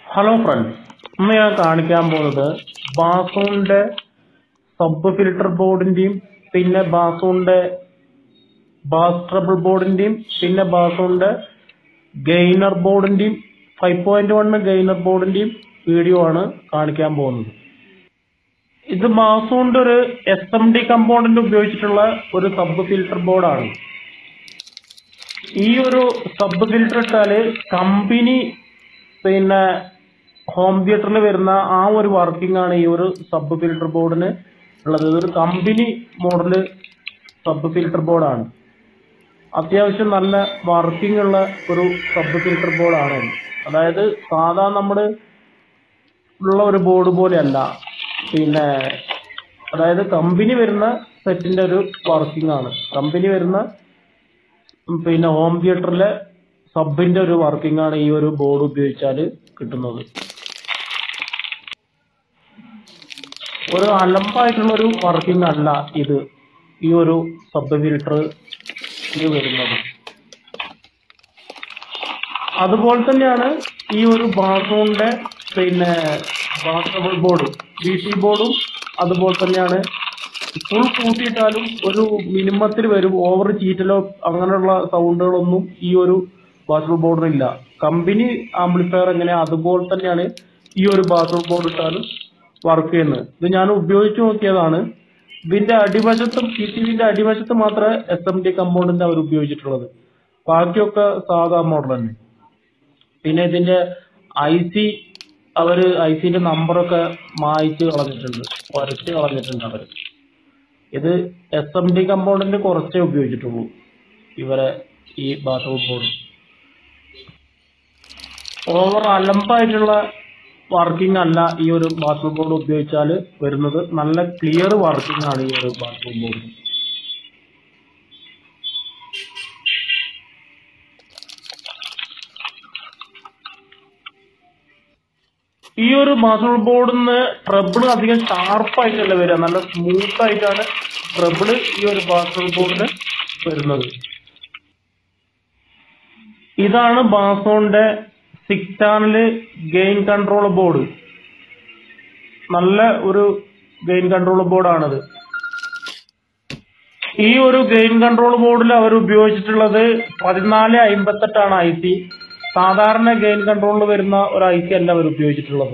hello friends ഇന്ന് ഞാൻ കാണിക്കാൻ പോകുന്നത് ബാസൂണിന്റെ സബ് ഫിൽട്ടർ ബോർഡിന്റെയും പിന്നെ ബാസൂണിന്റെ ബാസ് ട്രബിൾ ബോർഡിന്റെയും പിന്നെ ബാസൂണിന്റെ ഗെയിനർ ബോർഡിന്റെയും ഫൈവ് പോയിന്റ് വൺ ഗെയിനർ ബോർഡിന്റെയും വീഡിയോ ആണ് കാണിക്കാൻ പോകുന്നത് ഇത് ബാസൂണിന്റെ ഒരു എസ് എം ഡി കമ്പോണന്റ് ഉപയോഗിച്ചിട്ടുള്ള ഒരു സബ് ഫിൽട്ടർ ബോർഡാണ് ഈ ഒരു സബ് ഫിൽട്ടർ ഇട്ടാല് കമ്പനി പിന്നെ ഹോം തിയേറ്ററിൽ വരുന്ന ആ ഒരു വർക്കിംഗ് ആണ് ഈ ഒരു സബ് ഫിൽട്ടർ ബോർഡിന് ഉള്ളത് ഇതൊരു കമ്പനി മോഡല് സബ് ഫിൽട്ടർ ബോർഡാണ് അത്യാവശ്യം നല്ല വർക്കിംഗ് ഉള്ള ഒരു സബ് ഫിൽട്ടർ ബോർഡാണ് അതായത് സാധാ നമ്മുടെ ഉള്ള ഒരു ബോർഡ് പോലെയല്ല പിന്നെ അതായത് കമ്പനി വരുന്ന സെറ്റിന്റെ ഒരു വർക്കിംഗ് ആണ് കമ്പനി വരുന്ന പിന്നെ ഹോം തിയേറ്ററിലെ സബിന്റെ ഒരു വർക്കിംഗ് ആണ് ഈ ഒരു ബോർഡ് ഉപയോഗിച്ചാൽ കിട്ടുന്നത് ഒരു അലമ്പായിട്ടുള്ള ഒരു വർക്കിംഗ് അല്ല ഇത് ഈ ഒരു സബ് ഫിൽട്ടർ വരുന്നത് അതുപോലെ തന്നെയാണ് ഈ ഒരു ബാത്റൂമിന്റെ പിന്നെ ബാത്റൂം ബോർഡ് ബി ടി ബോർഡും അതുപോലെ തന്നെയാണ് ഫുൾ കൂട്ടിയിട്ടാലും ഒരു മിനിമത്തിൽ വരും ഓവർ ചീറ്റലോ അങ്ങനെയുള്ള സൗണ്ടുകളൊന്നും ഈ ഒരു ബാത്റൂം ബോർഡിനില്ല കമ്പനി ആംപ്ലിഫയർ എങ്ങനെ അതുപോലെ തന്നെയാണ് ഈ ഒരു ബാത്റൂം ബോർഡ് ഇട്ടാലും വർക്ക് ചെയ്യുന്നത് ഇത് ഞാൻ ഉപയോഗിച്ച് നോക്കിയതാണ് ഇതിന്റെ അടിവശത്തും പി ടി വിന്റെ അടിവശത്ത് മാത്രമേ എസ് എം ഡി കമ്പൗണ്ടിന്റെ അവർ ഉപയോഗിച്ചിട്ടുള്ളത് ബാക്കിയൊക്കെ സാധാ മോഡൽ തന്നെ പിന്നെ ഇതിന്റെ ഐ സി അവര് ഐ സിന്റെ നമ്പറൊക്കെ മായ്ച്ച് കളഞ്ഞിട്ടുണ്ട് വരച്ച് കളഞ്ഞിട്ടുണ്ട് അവര് ഇത് എസ് എം ഡി കമ്പൗണ്ടിന്റെ കുറച്ചേ ഉപയോഗിച്ചിട്ടുള്ളൂ ഇവരെ ഈ ബാത്റൂം ബോർഡ് ഓവർ അലമ്പായിട്ടുള്ള വർക്കിംഗ് അല്ല ഈ ഒരു ബാത്റൂം ബോർഡ് ഉപയോഗിച്ചാൽ വരുന്നത് നല്ല ക്ലിയർ വർക്കിംഗ് ആണ് ഈ ഒരു ബാത്റൂം ബോർഡ് ഈ ഒരു ബാത്റൂം ബോർഡിൽ നിന്ന് ട്രബിൾ അധികം ഷാർപ്പായിട്ടല്ല വരിക നല്ല സ്മൂത്ത് ആയിട്ടാണ് ട്രബിൾ ഈ ഒരു ബാത്റൂം ബോർഡിന് വരുന്നത് ഇതാണ് ബാസോണിന്റെ six channel gain control board നല്ല ഒരു ഗെയിൻ കൺട്രോൾ ബോർഡാണിത് ഈ ഒരു ഗെയിൻ കൺട്രോൾ ബോർഡിൽ അവർ ഉപയോഗിച്ചിട്ടുള്ളത് പതിനാല് അമ്പത്തെട്ടാണ് ഐ സി സാധാരണ ഗെയിൻ കൺട്രോളിൽ വരുന്ന ഒരു ഐ സി അല്ല അവർ ഉപയോഗിച്ചിട്ടുള്ളത്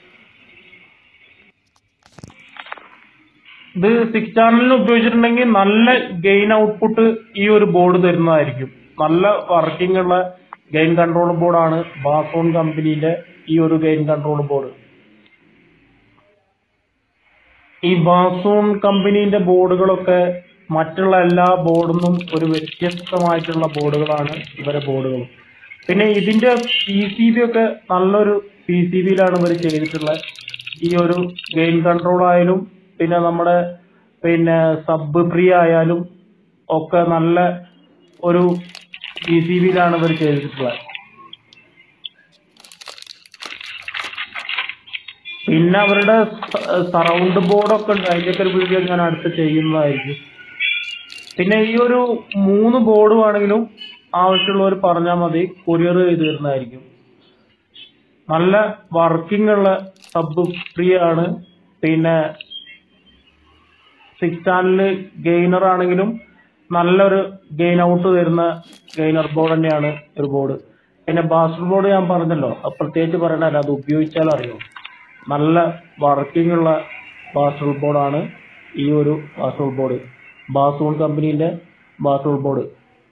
ഇത് സിക്സ് ചാനലിന് ഉപയോഗിച്ചിട്ടുണ്ടെങ്കിൽ നല്ല ഗെയിൻ ഔട്ട്പുട്ട് ഈ ഒരു ബോർഡ് തരുന്നതായിരിക്കും നല്ല വർക്കിംഗ് ഉള്ള ഗെയിൻ കൺട്രോൾ ബോർഡാണ് ബാസോൺ കമ്പനിയുടെ ഈ ഒരു ഗെയിൻ കൺട്രോൾ ബോർഡ് ഈ ബാസോൺ കമ്പനീന്റെ ബോർഡുകളൊക്കെ മറ്റുള്ള എല്ലാ ബോർഡിൽ നിന്നും ഒരു വ്യത്യസ്തമായിട്ടുള്ള ബോർഡുകളാണ് ഇവരെ ബോർഡുകൾ പിന്നെ ഇതിന്റെ പി സി ബി ഒക്കെ നല്ലൊരു പി സി ബിയിലാണ് ഇവർ ചെയ്തിട്ടുള്ളത് ഈ ഒരു ഗെയിൻ കൺട്രോൾ ആയാലും പിന്നെ നമ്മുടെ പിന്നെ സബ് ഫ്രീ ആയാലും ഒക്കെ നല്ല ഒരു പി സി ബിയിലാണ് ഇവർ ചെയ്തിട്ടുള്ളത് പിന്നെ അവരുടെ സറൗണ്ട് ബോർഡൊക്കെ ഉണ്ട് അതിന്റെയൊക്കെ ഒരു വീഡിയോ ഞാൻ അടുത്ത് ചെയ്യുന്നതായിരിക്കും പിന്നെ ഈ ഒരു മൂന്ന് ബോർഡ് വേണമെങ്കിലും ആവശ്യമുള്ളവർ പറഞ്ഞാൽ മതി കൊറിയർ ചെയ്ത് തരുന്നതായിരിക്കും നല്ല വർക്കിംഗ് ഉള്ള സബ് ഫ്രീ ആണ് പിന്നെ സിക്സ് ചാനല് ഗെയിനർ ആണെങ്കിലും നല്ലൊരു ഗെയിൻ ഔട്ട് തരുന്ന ഗെയിനർ ബോർഡ് തന്നെയാണ് ഒരു ബോർഡ് പിന്നെ ബാസ്റ്റർ ബോർഡ് ഞാൻ പറഞ്ഞല്ലോ അത് പ്രത്യേകിച്ച് പറയണല്ല അത് ഉപയോഗിച്ചാൽ അറിയോ നല്ല വർക്കിംഗ് ഉള്ള ബാസ്റ്റർ ബോർഡാണ് ഈ ഒരു ബാസ്റ്റർ ബോർഡ് ബാസൂൺ കമ്പനീന്റെ ബാസ്റ്റർ ബോർഡ്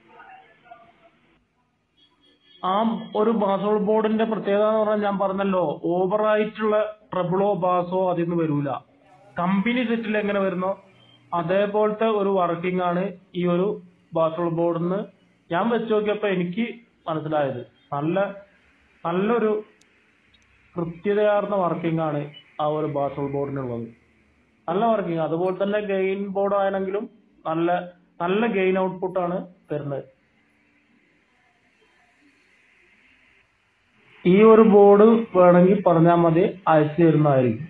ആ ഒരു ബാസോൾ ബോർഡിന്റെ പ്രത്യേകത എന്ന് പറഞ്ഞാൽ ഞാൻ പറഞ്ഞല്ലോ ഓവർ ആയിട്ടുള്ള ട്രബിളോ ബാസോ അതിൽ നിന്ന് വരൂല കമ്പനി സെറ്റിൽ എങ്ങനെ വരുന്നോ അതേപോലത്തെ ഒരു വർക്കിംഗ് ആണ് ഈ ഒരു ബാസോൾ ബോർഡിൽ നിന്ന് ഞാൻ വെച്ച് നോക്കിയപ്പോ എനിക്ക് മനസ്സിലായത് നല്ല നല്ലൊരു കൃത്യതയാർന്ന വർക്കിംഗ് ആണ് ആ ഒരു ബാസോൾ ബോർഡിനുള്ളത് നല്ല വർക്കിംഗ് അതുപോലെ തന്നെ ഗെയിൻ ബോർഡ് ആണെങ്കിലും നല്ല നല്ല ഗെയിൻ ഔട്ട്പുട്ട് ആണ് തരുന്നത് ഈ ഒരു ബോർഡ് വേണമെങ്കിൽ പറഞ്ഞാൽ മതി അയച്ചു തരുന്നതായിരിക്കും